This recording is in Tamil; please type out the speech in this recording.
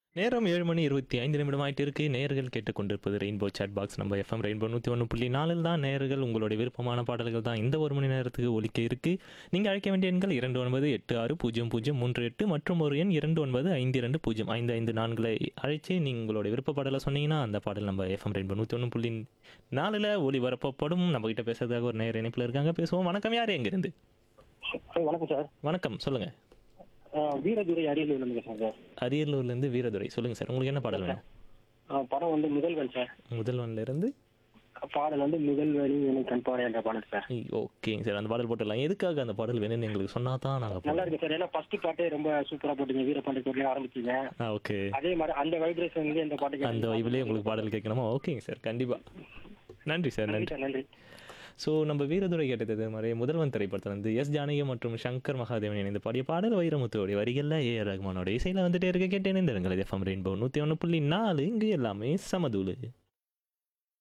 நேரம் ஏழு மணி இருபத்தி ஐந்து நிமிடம் ஆயிட்டு இருக்கு நேர்கள் கேட்டுக்கொண்டிருப்பது ரெயின்போ சாட் பாக்ஸ் நம்ம எஃப்எம் ரெயின்போ நூற்றி ஒன்று புள்ளி நாலில் தான் நேர்கள் உங்களுடைய விருப்பமான பாடல்கள் தான் இந்த ஒரு மணி நேரத்துக்கு ஒலிக்க இருக்கு நீங்கள் அழைக்க வேண்டிய எண்கள் இரண்டு ஒன்பது எட்டு ஆறு பூஜ்ஜியம் பூஜ்ஜியம் மூன்று எட்டு மற்றும் ஒரு எண் இரண்டு ஒன்பது ஐந்து இரண்டு பூஜ்ஜியம் ஐந்து ஐந்து நான்களை அழைச்சு நீங்கள் உங்களுடைய விருப்ப பாடலை சொன்னீங்கன்னா அந்த பாடல் நம்ம எஃப்எம் ரெயின்போ நூற்றி ஒன்று புள்ளி நாலில் ஒலிபரப்பப்படும் நம்ம கிட்ட பேசுறதுக்காக ஒரு நேர இணைப்பில் இருக்காங்க பேசுவோம் வணக்கம் யார் எங்கிருந்து சார் வணக்கம் சார் வணக்கம் சொல்லுங்க ஆஹ் வீரதுரை அரியலூர்ல இருந்து பேசுறேன் சார் அரியலூர்லேருந்து வீரதுரை சொல்லுங்க சார் உங்களுக்கு என்ன பாடல் வேணும் ஆஹ் படம் வந்து முதல்வன் சார் முதல்வன்ல இருந்து பாடல் வந்து முதல்வனி எனக்கு கண்பாறை என்ற பாடல் சார் ஓகேங்க சார் அந்த பாடல் போட்டுடலாம் எதுக்காக அந்த பாடல் வேணும்னு எங்களுக்கு சொன்னா தான் நாங்கள் நல்லா இருக்கு சார் ஏன்னா ஃபர்ஸ்ட் பாட்டே ரொம்ப சூப்பரா போட்டீங்க வீரபாண்டி கோட்லயே ஆரம்பிச்சீங்க ஆ ஓகே அதே மாதிரி அந்த வைப்ரேஷன் வந்து இந்த பாட்டுக்கு அந்த வைபிலே உங்களுக்கு பாடல் கேட்கணுமா ஓகேங்க சார் கண்டிப்பாக நன்றி சார் நன்றி நன்றி சார் நன்றி ஸோ நம்ம வீரதுரை கேட்டது இது மாதிரி முதல்வன் திரைப்படத்தில் வந்து எஸ் ஜானகி மற்றும் சங்கர் மகாதேவன் இணைந்து பாடிய பாடல் வைரமுத்துவோடைய வரிகளில் ஏ ஆர் ரஹ்மானோட இசையில் வந்துட்டே இருக்க கேட்டேன் இந்த எஃப்எம் ரெயின்போ நூற்றி ஒன்று புள்ளி நாலு இங்கு எல்லாமே சமதூளு